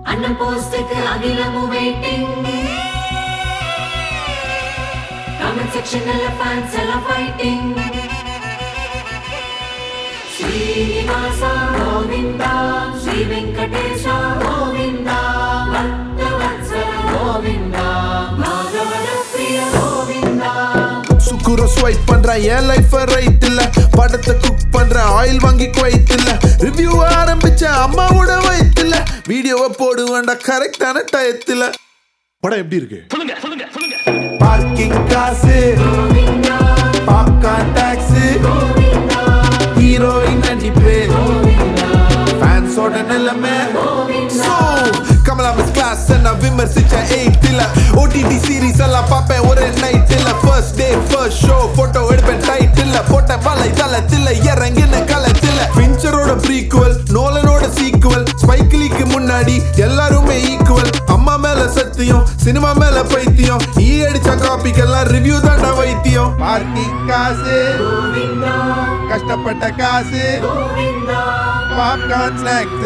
அண்ணன் போஸ்டுக்கு அகிலமும் வெயிட்டிங் கமெண்ட் செக்ஷன்ல ஃபேன்ஸ் எல்லாம் ஃபைட்டிங் ஸ்ரீனிவாசா கோவிந்தா ஸ்ரீ வெங்கடேஷ கோவிந்தா பக்தவத்சல கோவிந்தா பாகவத பிரிய கோவிந்தா சுக்குரம் ஸ்வைப் பண்றேன் என் லைஃப் ரைட் இல்ல படத்தை குக் பண்றேன் ஆயில் வாங்கி குவைத் இல்ல ரிவ்யூ ஆரம்பிச்ச அம்மாவோட வயித்துல வீடியோவை போடுவேன்டா கரெக்டான டயத்துல படம் எப்படி இருக்கு பார்க்கிங் காசு பாப்கார்ன் டாக்ஸ் ஹீரோயின் நடிப்பு ஃபேன்ஸோட நிலைமை So, கமலா மிஸ் கிளாஸ் நான் விமர்சிச்ச எயிட் இல்ல ஓடிடி சீரிஸ் எல்லாம் பார்ப்பேன் ஒரு நைட் இல்ல first day first show photo எடுப்பேன் டைட் இல்ல போட்ட வலை தளத்தில் இறங்கின களத்தில் பிஞ்சரோட ப்ரீக்குவல் நோலனோட சீக்குவல் ஸ்பைக்கிலிக்கு முன்னாடி எல்லாருமே ஈக்குவல் அம்மா மேல சத்தியம் சினிமா மேல பைத்தியம் ஈ அடிச்ச காப்பிக்கெல்லாம் ரிவ்யூ தாண்டா வைத்தியம் பார்க்கிங் காசு கஷ்டப்பட்ட காசு பாப்கார்ன் ஸ்நாக்ஸ்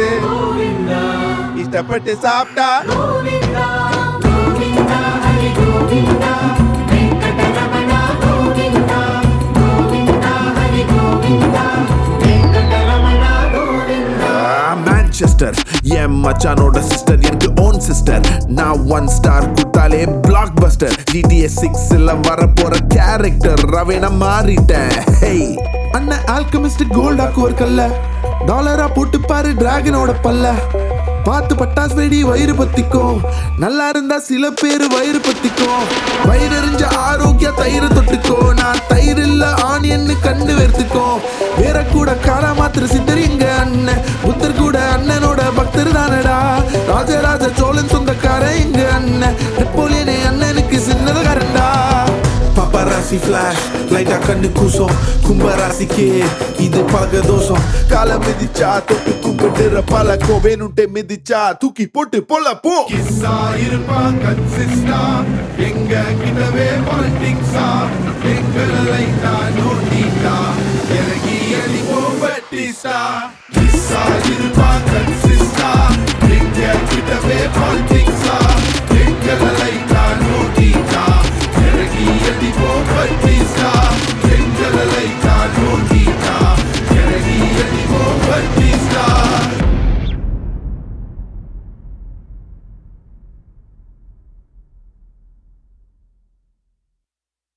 இஷ்டப்பட்டு சாப்பிட்டா கோவிந்தா கோவிந்தா ஹரி கோவிந்தா வெங்கடரமண கோவிந்தா கோவிந்தா ஹரி கோவிந்தா வெங்கடரமண கோவிந்தா மேன்செஸ்டர் என் மச்சானோட சிஸ்டர் எனக்கு ஓன் சிஸ்டர் நான் ஒன் ஸ்டார் குத்தாலே பிளாக் பஸ்டர் ஜிடிஎஸ் சிக்ஸ்ல வர போற கேரக்டர் ரவேன மாறிட்டேன் ஹேய் அண்ணன் ஆல்கமிஸ்ட் கோல்டாக்கு ஒரு கல்ல டாலரா போட்டு பாரு டிராகனோட பல்ல பார்த்து பட்டாசு வெடி வயிறு பத்திக்கும் நல்லா இருந்தா சில பேர் வயிறு பத்திக்கும் வயிறு எறிஞ்ச ஆரோக்கிய தயிரை தொட்டுக்கோ நான் தயிர் இல்ல ஆனியன்னு கண்டு வெறுத்துக்கோ வேற கூட காரா மாத்திர சித்தர் எங்க அண்ணன் புத்தர் கூட அண்ணனோட பக்தர் தானடா ராஜராஜ சோழன் சொந்தக்காரன் எங்க அண்ணன் நெப்போலியனே அண்ணனுக்கு சின்னதகாரன்டா பப்பராசி ஃபிளாஷ் லைட்டா கண்ணு கூசம் கும்பராசிக்கு இது பழக தோஷம் கால மிதிச்சா தொட்டு கும்பிட்டுற பழக்கம் வேணுட்டே மிதிச்சா தூக்கி போட்டு போல போ கிஸ்ஸா இருப்பான் கன்சிஸ்டா எங்க கிட்டவே பாலிட்டிக்ஸா எங்களை லைட்டா நோட்டிட்டா இறங்கி அடிப்போம் பட்டிஸ்டா கிஸ்ஸா இருப்பான் கன்சிஸ்டா